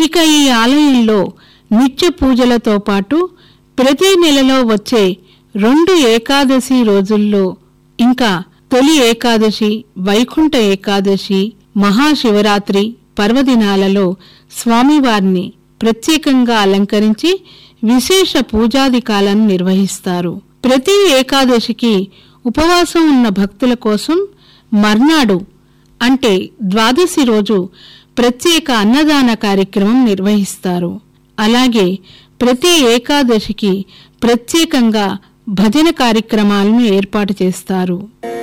ఇక ఈ ఆలయంలో నిత్య పూజలతో పాటు ప్రతి నెలలో వచ్చే రెండు ఏకాదశి రోజుల్లో ఇంకా తొలి ఏకాదశి వైకుంఠ ఏకాదశి మహాశివరాత్రి పర్వదినాలలో స్వామివారిని ప్రత్యేకంగా అలంకరించి విశేష పూజాధికాలను నిర్వహిస్తారు ప్రతి ఏకాదశికి ఉపవాసం ఉన్న భక్తుల కోసం మర్నాడు అంటే ద్వాదశి రోజు ప్రత్యేక అన్నదాన కార్యక్రమం నిర్వహిస్తారు అలాగే ప్రతి ఏకాదశికి ప్రత్యేకంగా భజన కార్యక్రమాలను ఏర్పాటు చేస్తారు